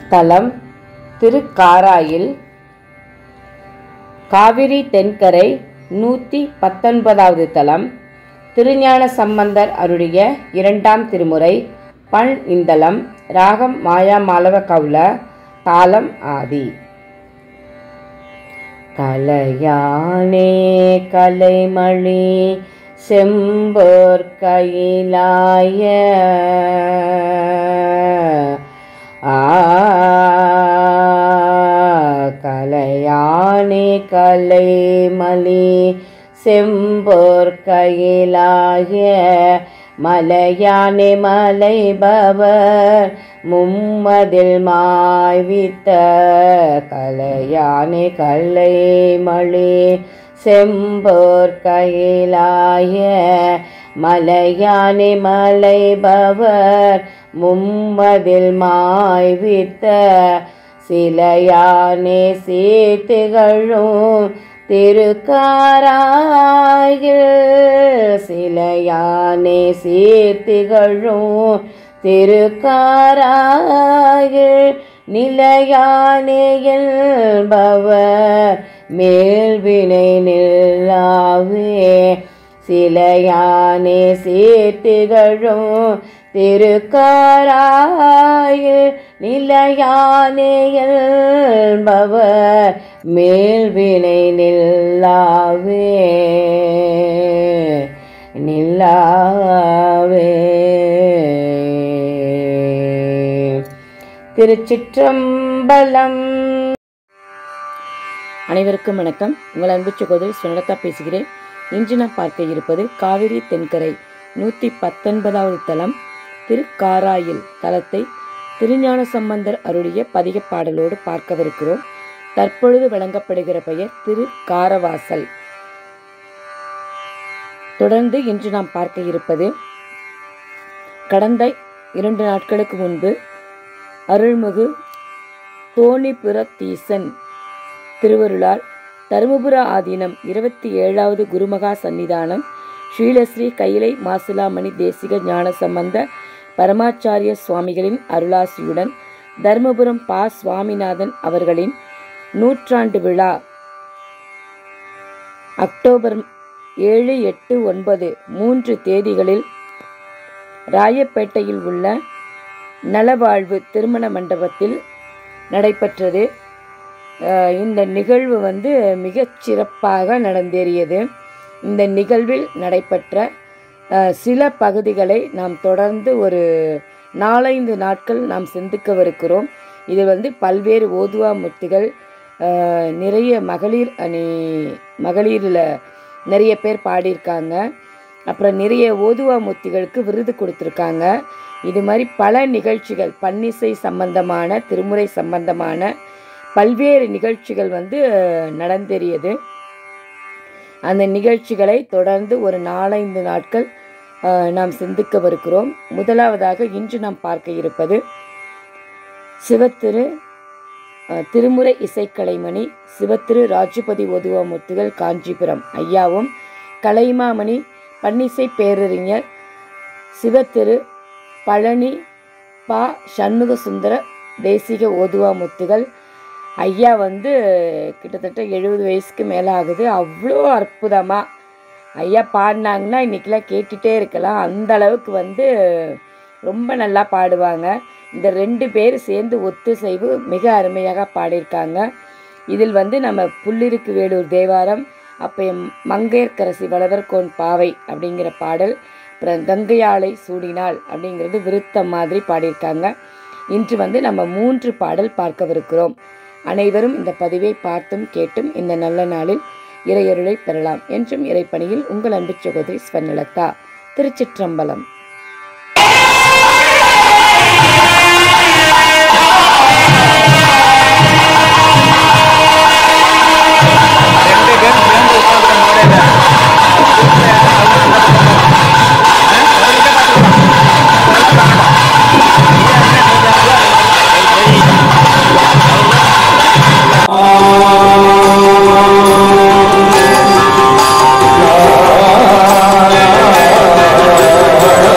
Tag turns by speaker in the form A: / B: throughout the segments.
A: தலம் திருக்காராயில் காவிரி தென்கரை நூற்றி பத்தொன்பதாவது தலம் திருஞான சம்பந்தர் அருளிய இரண்டாம் திருமுறை பண் இந்தளம் ராகம் மாயா மாலவ கவுல தாளம் ஆதி கலையானே கலைமணி செம்போர் கையிலாய ஆ கலையானே கலைமலி செம்போர் கையிலாய மலையானே மலைபவர் மும்மதில் மாய்வித்த கலையானே கலைமளி செம்போர் கையிலாய மலையானே மலைபவர் மும்மதில் மாய்வித்த சிலையானே சீத்துகளும் திருக்காராயில் சிலையானே சீர்த்திகழும் திருக்காராயில் நிலையானே என்பவர் மேல்வினை நில்லாவே சிலையானே சீர்த்திகழும் திருக்காராயில் நிலையானே என்பவர் மேல்வினை நில்லாவே நில்லாவே திருச்சிற்றம்பலம் அனைவருக்கும் வணக்கம் உங்கள் அன்பு சகோதரி சுனலதா பேசுகிறேன் இன்று நான் பார்க்க இருப்பது காவிரி தென்கரை நூற்றி பத்தொன்பதாவது தலம் திருக்காராயில் தலத்தை திருஞான சம்பந்தர் அருளிய பதிக பாடலோடு பார்க்கவிருக்கிறோம் தற்பொழுது வழங்கப்படுகிற பெயர் திரு காரவாசல் தொடர்ந்து இன்று நாம் பார்க்க இருப்பது கடந்த இரண்டு நாட்களுக்கு முன்பு அருள்மிகு தோணிபுரத்தீசன் திருவருளால் தருமபுர ஆதீனம் இருபத்தி ஏழாவது குருமகா சன்னிதானம் ஸ்ரீலஸ்ரீ கைலை மாசிலாமணி தேசிக ஞான சம்பந்த பரமாச்சாரிய சுவாமிகளின் அருளாசியுடன் தர்மபுரம் பா சுவாமிநாதன் அவர்களின் நூற்றாண்டு விழா அக்டோபர் ஏழு எட்டு ஒன்பது மூன்று தேதிகளில் ராயப்பேட்டையில் உள்ள நலவாழ்வு திருமண மண்டபத்தில் நடைபெற்றது அஹ் இந்த நிகழ்வு வந்து மிகச் சிறப்பாக நடந்தேறியது இந்த நிகழ்வில் நடைபெற்ற அஹ், சில பகுதிகளை நாம் தொடர்ந்து ஒரு நாலைந்து நாட்கள் நாம் சிந்திக்கவிருக்கிறோம் இது வந்து பல்வேறு ஓதுவா மூர்த்திகள் அஹ், நிறைய மகளிர் அணி மகளிரில் நிறைய பேர் பாடியிருக்காங்க அப்புறம் நிறைய ஓதுவா மூர்த்திகளுக்கு விருது கொடுத்துருக்காங்க இது மாதிரி பல நிகழ்ச்சிகள் பன்னிசை சம்பந்தமான திருமுறை சம்பந்தமான பல்வேறு நிகழ்ச்சிகள் வந்து அஹ், நடந்தேறியது அந்த நிகழ்ச்சிகளை தொடர்ந்து ஒரு நாலைந்து நாட்கள் அஹ், நாம் சிந்திக்கவிருக்கிறோம் முதலாவதாக இன்று நாம் பார்க்க இருப்பது சிவத்திரு அஹ், திருமுறை இசைக்கலைமணி சிவத்திரு ராஜபதி ஓதுவாமூர்த்திகள் காஞ்சிபுரம் ஐயாவும் கலைமாமணி பன்னிசை பேரறிஞர் சிவத்திரு பழனி பா சண்முக சுந்தர தேசிக ஓதுவாமுத்துகள் ஐயா வந்து கிட்டத்தட்ட எழுபது வயசுக்கு மேலே ஆகுது அவ்வளோ அற்புதமாக ஐயா பாடினாங்கன்னா இன்றைக்கெலாம் கேட்டுகிட்டே இருக்கலாம் அந்த அளவுக்கு வந்து ரொம்ப நல்லா பாடுவாங்க இந்த ரெண்டு பேர் சேர்ந்து ஒத்துசைவு மிக அருமையாக பாடியிருக்காங்க இதில் வந்து நம்ம புல்லிருக்கு வேலூர் தேவாரம் அப்போ மங்கையர்க்கரசி வளவர்கோன் பாவை அப்படிங்கிற பாடல் அப்புறம் கங்கையாளை சூடினாள் அப்படிங்கிறது விருத்தம் மாதிரி பாடியிருக்காங்க இன்று வந்து நம்ம மூன்று பாடல் பார்க்கவிருக்கிறோம் அனைவரும் இந்த பதிவை பார்த்தும் கேட்டும் இந்த நல்ல நாளில் இறையருளை பெறலாம் என்றும் இறைப்பணியில் உங்கள் அன்பு சகோதரி ஸ்வர்ணலதா திருச்சிற்றம்பலம்
B: ரெண்டு பேரும் சேர்ந்து உட்காந்துருக்க முறையில்
C: ஆ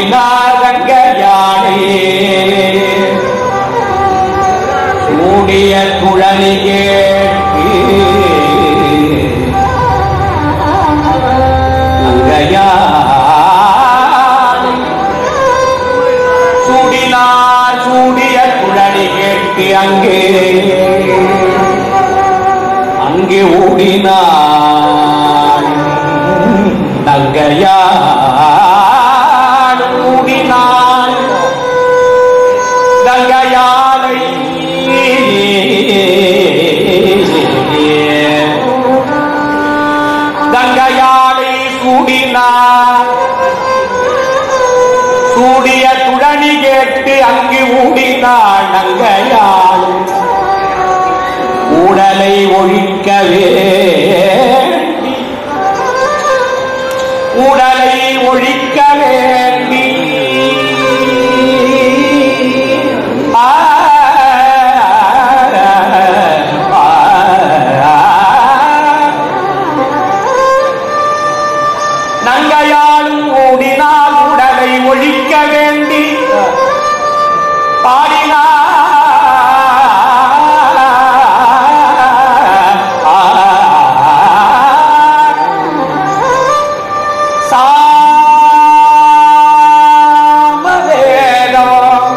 C: பாடினாரங்க யானே கூடிய குழலி கேட்டு அங்கையானை சூடினார் சூடிய குழலி கேட்டு அங்கே அங்கே ஓடினாள் தங்கையாள் ஓடினாள் தங்கையாலை தங்கையாலை சூடினாள் சூடிய துடனி கேட்டு அங்கு ஊடினாள் நங்கையாள் உடலை ஒழிக்கவே உடலை ஒழிக்க வேண்டி ஆ, ஆ, ஆ. நங்கையாலும் ஓடினால் உடலை ஒழிக்க வேண்டி பாடினார் சாமவேதம்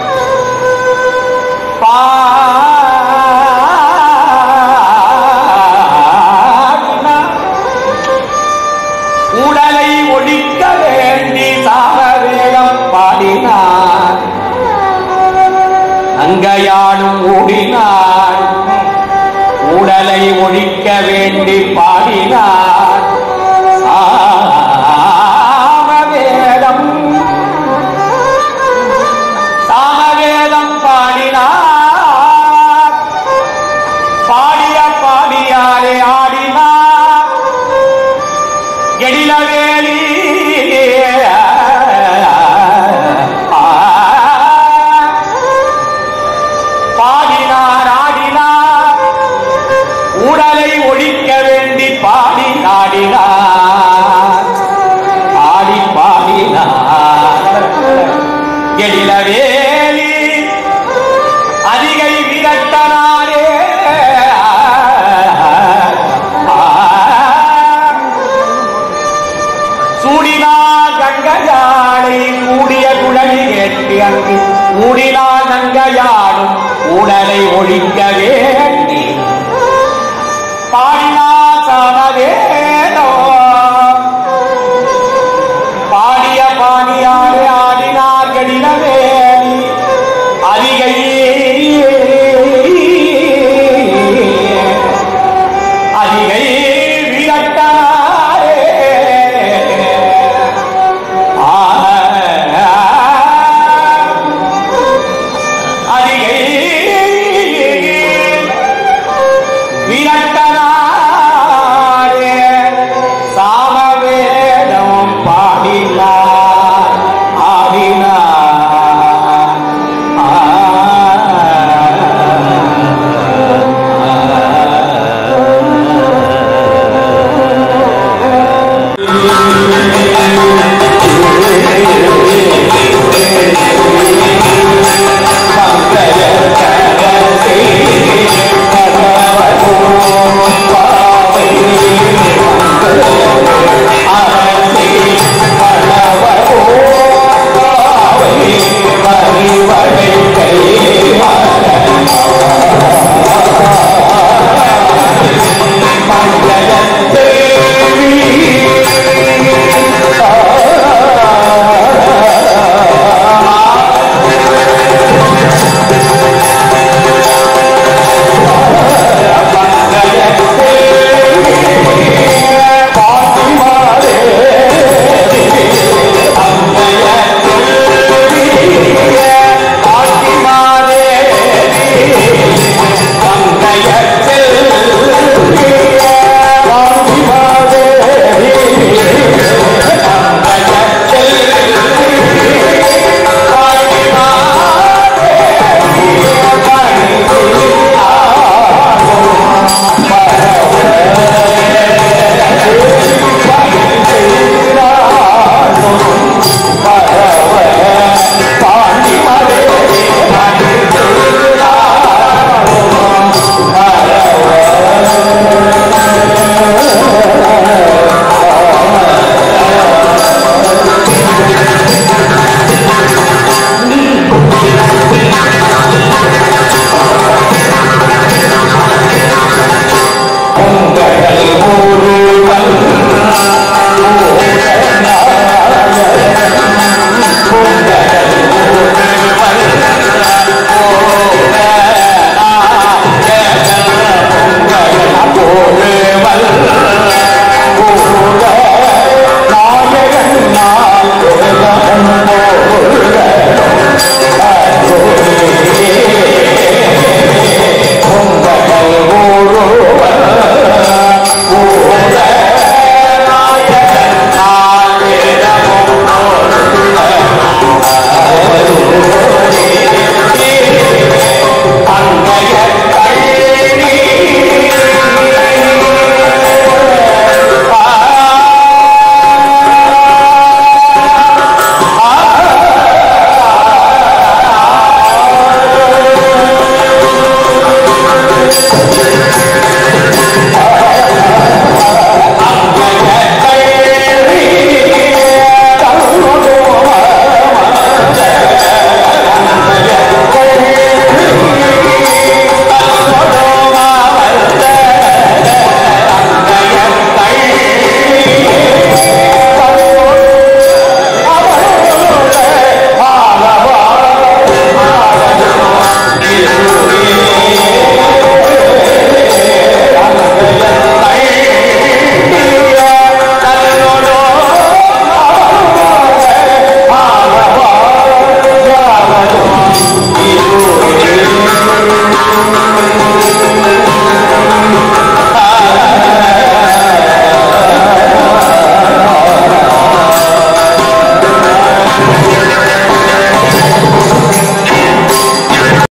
C: பாடினார் உடலை ஒழிக்க வேண்டி சாமவேதம் பாடினார் அங்கையாடும் ஓடினார் உடலை ஒழிக்க வேண்டி பாடினார் சாமவேதம் சாமவேதம் பாடினார் பாடிய பாடியாரே ஆடினார் எழிலவேலி பாடினார் ஆடினார் உடலை ஒழிக்க வேண்டி பாடி ஆடினார் பாடி பாடினார் எழிலவேலி அதிகை விரட்டனாரே சூடினார் கங்கையாளை கூடிய குழலி கேட்டு அங்கு மூடினார் கங்கையாடும் உடலை ஒழிக்க வேண்டி பாடினார் சாமவே